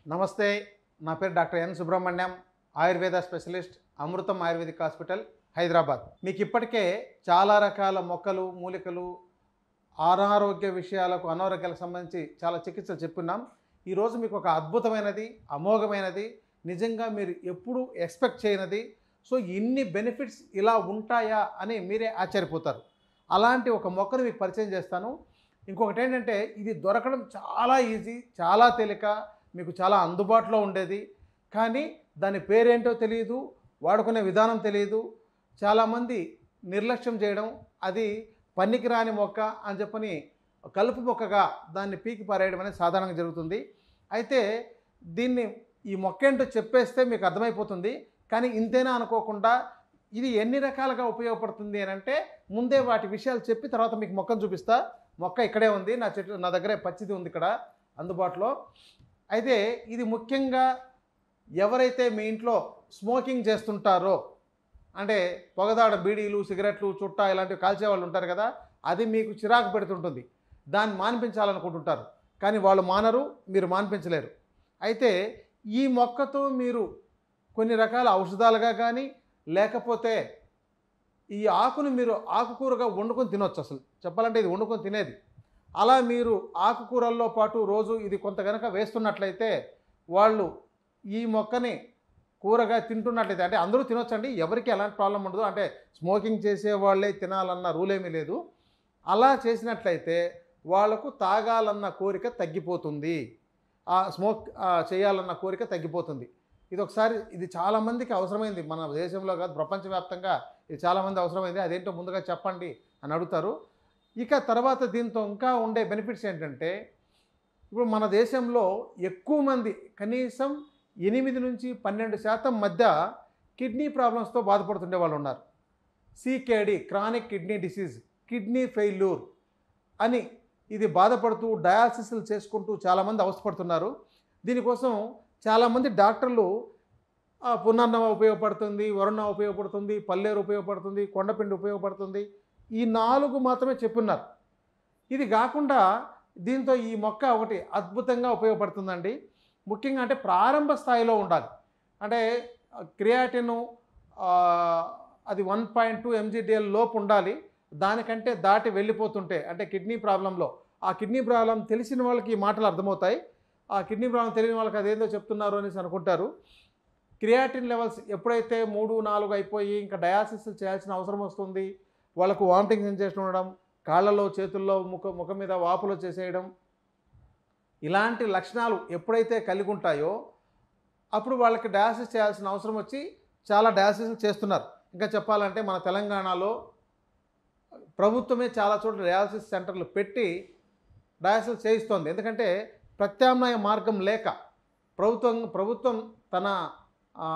నమస్తే నా పేరు doctor N Subrahmanyam Ayurveda specialist Amrutham ayurvedic hospital Hyderabad మీకు ఇప్పటికే చాలా రకాల మొక్కలు మూలికలు అనారోగ్య విషయాలకు అనారోగ్యాలకు సంబంధించి చాలా చికిత్సలు చెప్పున్నాం ఈరోజు మీకు ఒక అద్భుతమైనది అమోఘమైనది నిజంగా మీరు ఎప్పుడు ఎక్స్పెక్ట్ చేయనది సో ఇన్ని బెనిఫిట్స్ ఇలా ఉంటాయా అని మీరే ఆశ్చర్యపోతారు అలాంటి ఒక మొక్కను మీకు పరిచయం చేస్తాను ఇంకొకటి ఏంటంటే ఇది దొరకడం చాలా ఈజీ చాలా తేలిక మీకు చాలా అందుబాటులో ఉండేది కానీ దాని పేరేంటో తెలియదు వాడుకునే విధానం తెలియదు చాలామంది నిర్లక్ష్యం చేయడం అది పనికిరాని మొక్క అని చెప్పని కలుపు మొక్కగా దాన్ని పీకి పారేయడం అనేది సాధారణంగా జరుగుతుంది అయితే దీన్ని ఈ మొక్క ఏంటో చెప్పేస్తే మీకు అర్థమైపోతుంది కానీ ఇంతేనా అనుకోకుండా ఇది ఎన్ని రకాలుగా ఉపయోగపడుతుంది అని అంటే ముందే వాటి విషయాలు చెప్పి తర్వాత మీకు మొక్కను చూపిస్తా మొక్క ఇక్కడే ఉంది నా చెట్టు నా దగ్గరే పచ్చిది ఉంది ఇక్కడ అందుబాటులో అయితే ఇది ముఖ్యంగా ఎవరైతే మీ ఇంట్లో స్మోకింగ్ చేస్తుంటారో అంటే పొగదాడ బీడీలు సిగరెట్లు చుట్టా ఇలాంటివి కాల్చే వాళ్ళు ఉంటారు కదా అది మీకు చిరాకు పెడుతుంటుంది దాన్ని మాన్పించాలనుకుంటుంటారు కానీ వాళ్ళు మానరు మీరు మాన్పించలేరు అయితే ఈ మొక్కతో మీరు కొన్ని రకాల ఔషధాలుగా కానీ లేకపోతే ఈ ఆకును మీరు ఆకుకూరగా వండుకొని తినొచ్చు అసలు చెప్పాలంటే ఇది వండుకొని తినేది అలా మీరు ఆకుకూరల్లో పాటు రోజు ఇది కొంత గనక వేస్తున్నట్లయితే వాళ్ళు ఈ మొక్కని కూరగా తింటున్నట్లయితే అంటే అందరూ తినొచ్చండి ఎవరికి ఎలాంటి ప్రాబ్లం ఉండదు అంటే స్మోకింగ్ చేసే వాళ్ళే తినాలన్న రూల్ ఏమీ లేదు అలా చేసినట్లయితే వాళ్లకు తాగాలన్న కోరిక తగ్గిపోతుంది ఆ స్మోక్ ఆ, చేయాలన్న కోరిక తగ్గిపోతుంది ఇది ఒకసారి ఇది చాలామందికి అవసరమైంది మన దేశంలో కాదు ప్రపంచవ్యాప్తంగా ఇది చాలామంది అవసరమైంది అదేంటో ముందుగా చెప్పండి అని అడుగుతారు ఇక తర్వాత దీంతో ఇంకా ఉండే బెనిఫిట్స్ ఏంటంటే ఇప్పుడు మన దేశంలో ఎక్కువ మంది కనీసం ఎనిమిది నుంచి పన్నెండు శాతం మధ్య కిడ్నీ ప్రాబ్లమ్స్తో బాధపడుతుండే వాళ్ళు ఉన్నారు CKD chronic kidney disease kidney failure అని ఇది బాధపడుతూ డయాలసిస్లు చేసుకుంటూ చాలామంది అవస్థపడుతున్నారు దీనికోసం చాలామంది డాక్టర్లు ఆ, పునర్నవ ఉపయోగపడుతుంది వరుణ ఉపయోగపడుతుంది పల్లేరు ఉపయోగపడుతుంది కొండపిండి ఉపయోగపడుతుంది ఈ నాలుగు మాత్రమే చెప్పున్నారు ఇది కాకుండా దీంతో ఈ మొక్క ఒకటి అద్భుతంగా ఉపయోగపడుతుందండి ముఖ్యంగా అంటే ప్రారంభ స్థాయిలో ఉండాలి అంటే క్రియాటిన్ అది వన్ పాయింట్ టూ ఎంజీడిఎల్ లోపు ఉండాలి దానికంటే దాటి వెళ్ళిపోతుంటే అంటే కిడ్నీ ప్రాబ్లంలో ఆ కిడ్నీ ప్రాబ్లం తెలిసిన వాళ్ళకి ఈ మాటలు అర్థమవుతాయి ఆ కిడ్నీ ప్రాబ్లం తెలియని వాళ్ళకి అదేందో చెప్తున్నారు అనేసి అనుకుంటారు క్రియాటిన్ లెవెల్స్ ఎప్పుడైతే మూడు నాలుగు అయిపోయి ఇంకా డయాసిస్ చేయాల్సిన అవసరం వస్తుంది వాళ్ళకు వామిటింగ్ సెన్సేషన్ ఉండడం కాళ్ళలో చేతుల్లో ముఖ ముఖం మీద వాపులు చేసేయడం ఇలాంటి లక్షణాలు ఎప్పుడైతే కలిగి ఉంటాయో అప్పుడు వాళ్ళకి డయాసిస్ చేయాల్సిన అవసరం వచ్చి చాలా డయాసిస్ చేస్తున్నారు ఇంకా చెప్పాలంటే మన తెలంగాణలో ప్రభుత్వమే చాలా చోట్ల డయాలసిస్ సెంటర్లు పెట్టి డయాలసిస్ చేయిస్తోంది ఎందుకంటే ప్రత్యామ్నాయ మార్గం లేక ప్రభుత్వం ప్రభుత్వం తన ఆ,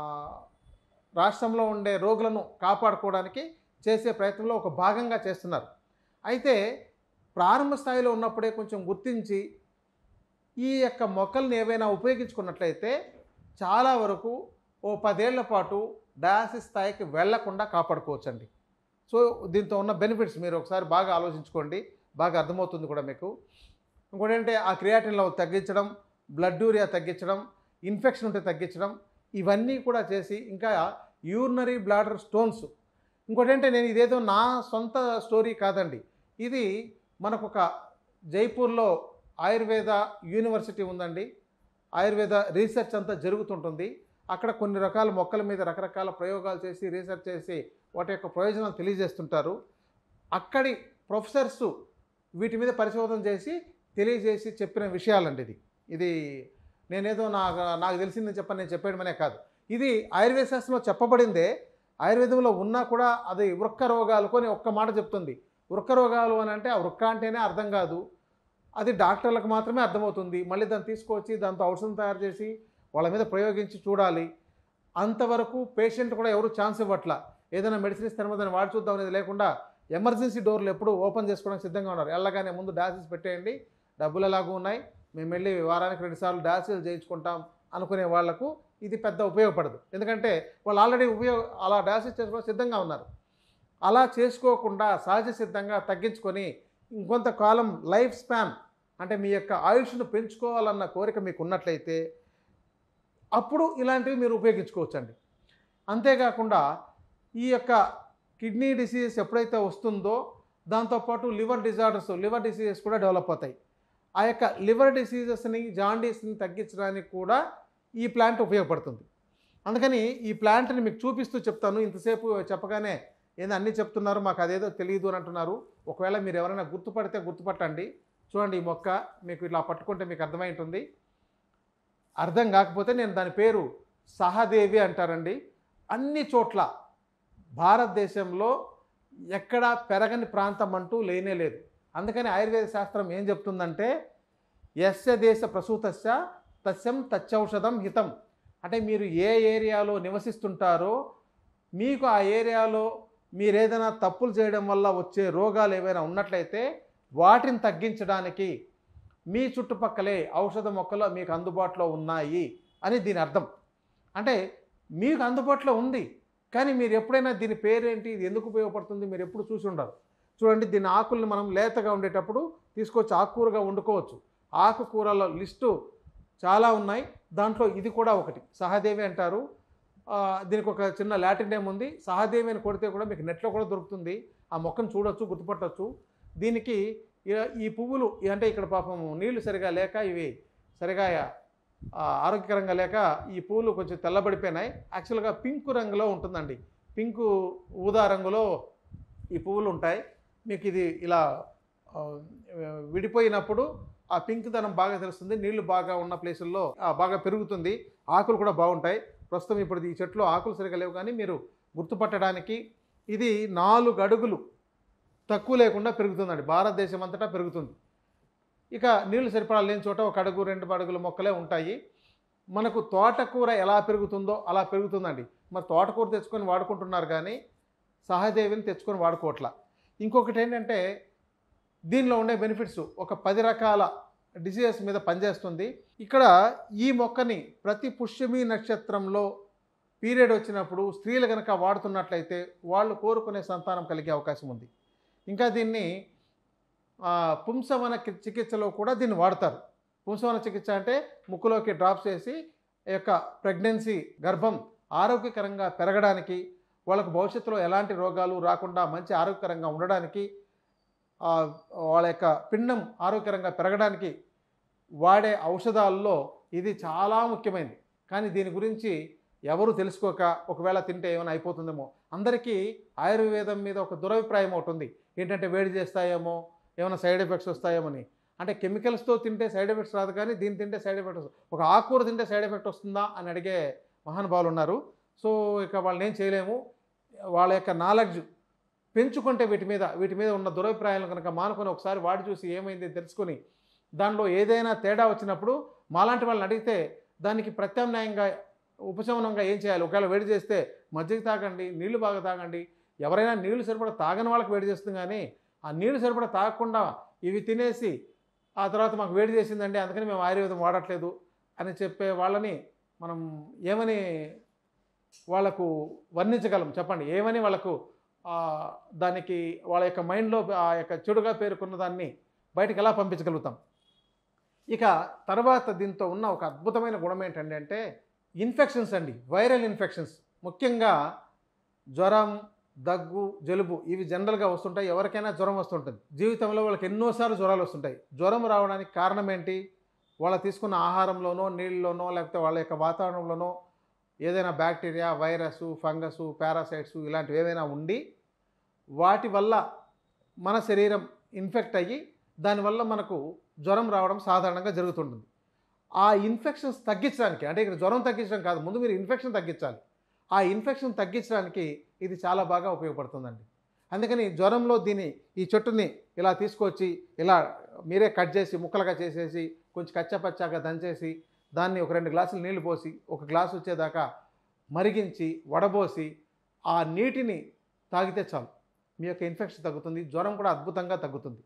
రాష్ట్రంలో ఉండే రోగులను కాపాడుకోవడానికి చేసే ప్రయత్నంలో ఒక భాగంగా చేస్తున్నారు అయితే ప్రారంభ స్థాయిలో ఉన్నప్పుడే కొంచెం గుర్తించి ఈ యొక్క మొక్కల్ని ఏవైనా ఉపయోగించుకున్నట్లయితే చాలా వరకు ఓ పదేళ్ల పాటు డయాసిస్ స్థాయికి వెళ్లకుండా కాపాడుకోవచ్చండి సో దీంతో ఉన్న బెనిఫిట్స్ మీరు ఒకసారి బాగా ఆలోచించుకోండి బాగా అర్థమవుతుంది కూడా మీకు ఇంకోటి ఏంటంటే ఆ క్రియాటిన్ లెవెల్ తగ్గించడం బ్లడ్ యూరియా తగ్గించడం ఇన్ఫెక్షన్ ఉంటే తగ్గించడం ఇవన్నీ కూడా చేసి ఇంకా యూరినరీ బ్లాడర్ స్టోన్స్ ఇంకోటి ఏంటంటే నేను ఇదేదో నా సొంత స్టోరీ కాదండి ఇది మనకు ఒక జైపూర్లో ఆయుర్వేద యూనివర్సిటీ ఉందండి ఆయుర్వేద రీసెర్చ్ అంతా జరుగుతుంటుంది అక్కడ కొన్ని రకాల మొక్కల మీద రకరకాల ప్రయోగాలు చేసి రీసెర్చ్ చేసి వాటి యొక్క ప్రయోజనాలు తెలియజేస్తుంటారు అక్కడి ప్రొఫెసర్స్ వీటి మీద పరిశోధన చేసి తెలియజేసి చెప్పిన విషయాలండి ఇది ఇది నేనేదో నాకు నాకు తెలిసిందని చెప్పని నేను చెప్పేయడమనే కాదు ఇది ఆయుర్వేద శాస్త్రంలో చెప్పబడిందే ఆయుర్వేదంలో ఉన్నా కూడా అది వృక్క రోగాలకు అని ఒక్క మాట చెప్తుంది వృక్క రోగాలు అని అంటే ఆ వృక్క అంటేనే అర్థం కాదు అది డాక్టర్లకు మాత్రమే అర్థమవుతుంది మళ్ళీ దాన్ని తీసుకొచ్చి దాంతో ఔషధం తయారు చేసి వాళ్ళ మీద ప్రయోగించి చూడాలి అంతవరకు పేషెంట్ కూడా ఎవరు ఛాన్స్ ఇవ్వట్ల ఏదైనా మెడిసిన్ ఇస్తారో దాన్ని వాడి చూద్దాం అనేది లేకుండా ఎమర్జెన్సీ డోర్లు ఎప్పుడు ఓపెన్ చేసుకోవడానికి సిద్ధంగా ఉన్నారు వెళ్ళగానే ముందు డయాసిస్ పెట్టేయండి డబ్బులు ఎలాగూ ఉన్నాయి మేము వెళ్ళి వారానికి రెండుసార్లు డయాసిస్ చేయించుకుంటాం అనుకునే వాళ్లకు ఇది పెద్ద ఉపయోగపడదు ఎందుకంటే వాళ్ళు ఆల్రెడీ ఉపయోగ అలా డయాసిస్ చేసుకోవడం సిద్ధంగా ఉన్నారు అలా చేసుకోకుండా సహజ సిద్ధంగా తగ్గించుకొని ఇంకొంతకాలం లైఫ్ స్పాన్ అంటే మీ యొక్క ఆయుష్ను పెంచుకోవాలన్న కోరిక మీకు ఉన్నట్లయితే అప్పుడు ఇలాంటివి మీరు ఉపయోగించుకోవచ్చండి అంతేకాకుండా ఈ యొక్క కిడ్నీ డిసీజెస్ ఎప్పుడైతే వస్తుందో దాంతోపాటు లివర్ డిజార్డర్స్ లివర్ డిసీజెస్ కూడా డెవలప్ అవుతాయి ఆ యొక్క లివర్ డిసీజెస్ని జాండీస్ని తగ్గించడానికి కూడా ఈ ప్లాంట్ ఉపయోగపడుతుంది అందుకని ఈ ప్లాంట్ని మీకు చూపిస్తూ చెప్తాను ఇంతసేపు చెప్పగానే ఏంది అన్నీ చెప్తున్నారు మాకు అదేదో తెలియదు అని అంటున్నారు ఒకవేళ మీరు ఎవరైనా గుర్తుపడితే గుర్తుపట్టండి చూడండి ఈ మొక్క మీకు ఇలా పట్టుకుంటే మీకు అర్థమై ఉంటుంది అర్థం కాకపోతే నేను దాని పేరు సహదేవి అంటారండి అన్ని చోట్ల భారతదేశంలో ఎక్కడ పెరగని ప్రాంతం అంటూ లేనే లేదు అందుకని ఆయుర్వేద శాస్త్రం ఏం చెప్తుందంటే యస్య దేశ ప్రసూతస్య తస్యం తచ్చౌషధం హితం అంటే మీరు ఏ ఏరియాలో నివసిస్తుంటారో మీకు ఆ ఏరియాలో మీరు ఏదైనా తప్పులు చేయడం వల్ల వచ్చే రోగాలు ఏవైనా ఉన్నట్లయితే వాటిని తగ్గించడానికి మీ చుట్టుపక్కలే ఔషధ మొక్కలు మీకు అందుబాటులో ఉన్నాయి అని దీని అర్థం అంటే మీకు అందుబాటులో ఉంది కానీ మీరు ఎప్పుడైనా దీని పేరేంటి ఇది ఎందుకు ఉపయోగపడుతుంది మీరు ఎప్పుడు చూసి ఉండరు చూడండి దీని ఆకుల్ని మనం లేతగా ఉండేటప్పుడు తీసుకొచ్చి ఆకుకూరగా వండుకోవచ్చు ఆకుకూరల లిస్టు చాలా ఉన్నాయి దాంట్లో ఇది కూడా ఒకటి సహదేవి అంటారు ఆ, దీనికి ఒక చిన్న లాటిన్ నేమ్ ఉంది సహదేవి అని కొడితే కూడా మీకు నెట్లో కూడా దొరుకుతుంది ఆ మొక్కను చూడొచ్చు గుర్తుపట్టవచ్చు దీనికి ఈ- ఈ పువ్వులు ఈ అంటే ఇక్కడ పాపం నీళ్లు సరిగా లేక ఇవి సరిగా ఆ, ఆరోగ్యకరంగా లేక ఈ పువ్వులు కొంచెం తెల్లబడిపోయినాయి యాక్చువల్గా పింక్ రంగులో ఉంటుందండి పింకు ఊదా రంగులో ఈ పువ్వులు ఉంటాయి మీకు ఇది ఇలా ఆ, విడిపోయినప్పుడు ఆ పింక్ దనం బాగా తెలుస్తుంది నీళ్లు బాగా ఉన్న ప్లేసుల్లో ఆ, బాగా పెరుగుతుంది ఆకులు కూడా బాగుంటాయి ప్రస్తుతం ఇప్పుడు ఈ చెట్లు ఆకులు సరిగా లేవు కానీ మీరు గుర్తుపట్టడానికి ఇది నాలుగు అడుగులు తక్కువ లేకుండా పెరుగుతుందండి భారతదేశం అంతటా పెరుగుతుంది ఇక నీళ్లు సరిపడా లేని చోట ఒక అడుగు రెండు అడుగుల మొక్కలే ఉంటాయి మనకు తోటకూర ఎలా పెరుగుతుందో అలా పెరుగుతుందండి మరి తోటకూర తెచ్చుకొని వాడుకుంటున్నారు కానీ సహదేవిని తెచ్చుకొని వాడుకోవట్లా ఇంకొకటి ఏంటంటే దీనిలో ఉండే బెనిఫిట్స్ ఒక పది రకాల డిసీజెస్ మీద పనిచేస్తుంది ఇక్కడ ఈ మొక్కని ప్రతి పుష్యమి నక్షత్రంలో పీరియడ్ వచ్చినప్పుడు స్త్రీలు కనుక వాడుతున్నట్లయితే వాళ్ళు కోరుకునే సంతానం కలిగే అవకాశం ఉంది ఇంకా దీన్ని ఆ, పుంసవన కి- చికిత్సలో కూడా దీన్ని వాడతారు పుంసవన చికిత్స అంటే ముక్కులోకి డ్రాప్స్ చేసి ఈ యొక్క ప్రెగ్నెన్సీ గర్భం ఆరోగ్యకరంగా పెరగడానికి వాళ్ళకు భవిష్యత్తులో ఎలాంటి రోగాలు రాకుండా మంచి ఆరోగ్యకరంగా ఉండడానికి ఆ, వాళ్ళ యొక్క పిండం ఆరోగ్యకరంగా పెరగడానికి వాడే ఔషధాల్లో ఇది చాలా ముఖ్యమైనది కానీ దీని గురించి ఎవరు తెలుసుకోక ఒకవేళ తింటే ఏమైనా అయిపోతుందేమో అందరికీ ఆయుర్వేదం మీద ఒక దురభిప్రాయం ఒకటి ఉంది ఏంటంటే వేడి చేస్తాయేమో ఏమైనా సైడ్ ఎఫెక్ట్స్ వస్తాయేమని అంటే కెమికల్స్తో తింటే సైడ్ ఎఫెక్ట్స్ రాదు కానీ దీన్ని తింటే సైడ్ ఎఫెక్ట్ వస్తుంది ఒక ఆకుకూర తింటే సైడ్ ఎఫెక్ట్ వస్తుందా అని అడిగే మహానుభావులు ఉన్నారు సో ఇక వాళ్ళని ఏం చేయలేము వాళ్ళ యొక్క నాలెడ్జ్ పెంచుకుంటే వీటి మీద వీటి మీద ఉన్న దురభిప్రాయాలను కనుక మానుకొని ఒకసారి వాడి చూసి ఏమైంది తెలుసుకొని దానిలో ఏదైనా తేడా వచ్చినప్పుడు మాలాంటి వాళ్ళని అడిగితే దానికి ప్రత్యామ్నాయంగా ఉపశమనంగా ఏం చేయాలి ఒకవేళ వేడి చేస్తే మజ్జిగ తాగండి నీళ్లు బాగా తాగండి ఎవరైనా నీళ్లు సరిపడా తాగని వాళ్ళకి వేడి చేస్తుంది కానీ ఆ నీళ్లు సరిపడా తాగకుండా ఇవి తినేసి ఆ తర్వాత మాకు వేడి చేసిందండి అందుకని మేము ఆయుర్వేదం వాడట్లేదు అని చెప్పే వాళ్ళని మనం ఏమని వాళ్ళకు వర్ణించగలం చెప్పండి ఏమని వాళ్ళకు ఆ, దానికి వాళ్ళ యొక్క మైండ్లో ఆ యొక్క చెడుగా పేర్కొన్న దాన్ని బయటకు ఎలా పంపించగలుగుతాం ఇక తర్వాత దీంతో ఉన్న ఒక అద్భుతమైన గుణం ఏంటండి అంటే ఇన్ఫెక్షన్స్ అండి వైరల్ ఇన్ఫెక్షన్స్ ముఖ్యంగా జ్వరం దగ్గు జలుబు ఇవి జనరల్గా వస్తుంటాయి ఎవరికైనా జ్వరం వస్తుంటుంది జీవితంలో వాళ్ళకి ఎన్నోసార్లు జ్వరాలు వస్తుంటాయి జ్వరం రావడానికి కారణం ఏంటి వాళ్ళ తీసుకున్న ఆహారంలోనో నీళ్ళలోనో లేకపోతే వాళ్ళ యొక్క వాతావరణంలోనో ఏదైనా బ్యాక్టీరియా వైరస్ ఫంగస్ పారాసైట్స్ ఇలాంటివి ఏవైనా ఉండి వాటి వల్ల మన శరీరం ఇన్ఫెక్ట్ అయ్యి దానివల్ల మనకు జ్వరం రావడం సాధారణంగా జరుగుతుంటుంది ఆ ఇన్ఫెక్షన్స్ తగ్గించడానికి అంటే ఇక్కడ జ్వరం తగ్గించడం కాదు ముందు మీరు ఇన్ఫెక్షన్ తగ్గించాలి ఆ ఇన్ఫెక్షన్ తగ్గించడానికి ఇది చాలా బాగా ఉపయోగపడుతుందండి అందుకని జ్వరంలో దీని ఈ చెట్టుని ఇలా తీసుకొచ్చి ఇలా మీరే కట్ చేసి ముక్కలుగా చేసేసి కొంచెం కచ్చపచ్చాగా దంచేసి దాన్ని ఒక రెండు గ్లాసులు నీళ్లు పోసి ఒక గ్లాసు వచ్చేదాకా మరిగించి వడబోసి ఆ నీటిని తాగితే చాలు మీ యొక్క ఇన్ఫెక్షన్ తగ్గుతుంది జ్వరం కూడా అద్భుతంగా తగ్గుతుంది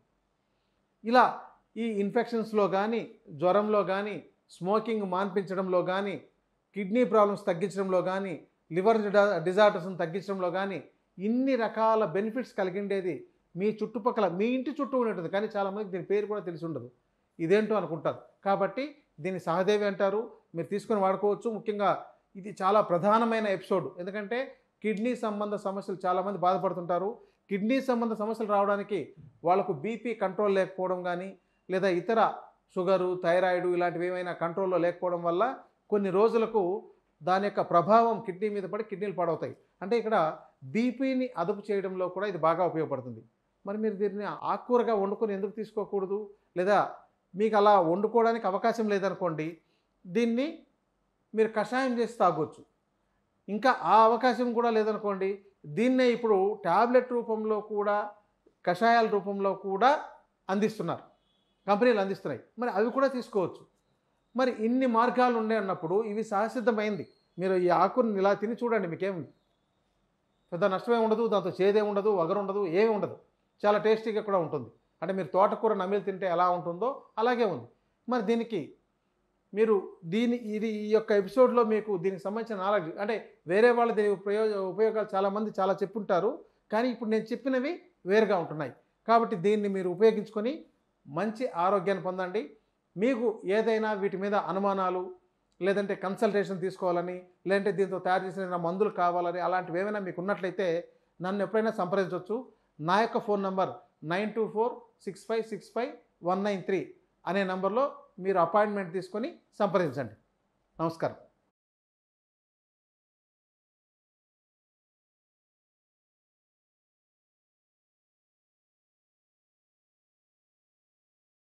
ఇలా ఈ ఇన్ఫెక్షన్స్లో కానీ జ్వరంలో కానీ స్మోకింగ్ మాన్పించడంలో కానీ కిడ్నీ ప్రాబ్లమ్స్ తగ్గించడంలో కానీ లివర్ డిజార్డర్స్ని తగ్గించడంలో కానీ ఇన్ని రకాల బెనిఫిట్స్ కలిగిండేది మీ చుట్టుపక్కల మీ ఇంటి చుట్టూ ఉండేది కానీ చాలామందికి దీని పేరు కూడా తెలిసి ఉండదు ఇదేంటో అనుకుంటారు కాబట్టి దీన్ని సహదేవి అంటారు మీరు తీసుకొని వాడుకోవచ్చు ముఖ్యంగా ఇది చాలా ప్రధానమైన ఎపిసోడ్ ఎందుకంటే కిడ్నీ సంబంధ సమస్యలు చాలామంది బాధపడుతుంటారు కిడ్నీ సంబంధ సమస్యలు రావడానికి వాళ్ళకు బీపీ కంట్రోల్ లేకపోవడం కానీ లేదా ఇతర షుగరు థైరాయిడ్ ఇలాంటివి ఏమైనా కంట్రోల్లో లేకపోవడం వల్ల కొన్ని రోజులకు దాని యొక్క ప్రభావం కిడ్నీ మీద పడి కిడ్నీలు పాడవుతాయి అంటే ఇక్కడ బీపీని అదుపు చేయడంలో కూడా ఇది బాగా ఉపయోగపడుతుంది మరి మీరు దీన్ని ఆకుకూరగా వండుకొని ఎందుకు తీసుకోకూడదు లేదా మీకు అలా వండుకోవడానికి అవకాశం లేదనుకోండి దీన్ని మీరు కషాయం చేసి తాగొచ్చు ఇంకా ఆ అవకాశం కూడా లేదనుకోండి దీన్నే ఇప్పుడు ట్యాబ్లెట్ రూపంలో కూడా కషాయాల రూపంలో కూడా అందిస్తున్నారు కంపెనీలు అందిస్తున్నాయి మరి అవి కూడా తీసుకోవచ్చు మరి ఇన్ని మార్గాలు ఉండే అన్నప్పుడు ఇవి సహసిద్ధమైంది మీరు ఈ ఆకుని ఇలా తిని చూడండి మీకేం పెద్ద నష్టమే ఉండదు దాంతో చేదే ఉండదు వగరు ఉండదు ఏమి ఉండదు చాలా టేస్టీగా కూడా ఉంటుంది అంటే మీరు తోటకూర నమిలి తింటే ఎలా ఉంటుందో అలాగే ఉంది మరి దీనికి మీరు దీని ఇది ఈ యొక్క ఎపిసోడ్లో మీకు దీనికి సంబంధించిన నాలెడ్జ్ అంటే వేరే వాళ్ళు దీని ప్రయోజ ఉపయోగాలు చాలామంది చాలా చెప్పుంటారు కానీ ఇప్పుడు నేను చెప్పినవి వేరుగా ఉంటున్నాయి కాబట్టి దీన్ని మీరు ఉపయోగించుకొని మంచి ఆరోగ్యాన్ని పొందండి మీకు ఏదైనా వీటి మీద అనుమానాలు లేదంటే కన్సల్టేషన్ తీసుకోవాలని లేదంటే దీంతో తయారు చేసిన మందులు కావాలని అలాంటివి ఏమైనా మీకు ఉన్నట్లయితే నన్ను ఎప్పుడైనా సంప్రదించవచ్చు నా యొక్క phone number nine two four six five six five one nine three అనే నంబర్లో మీరు అపాయింట్మెంట్ తీసుకొని సంప్రదించండి నమస్కారం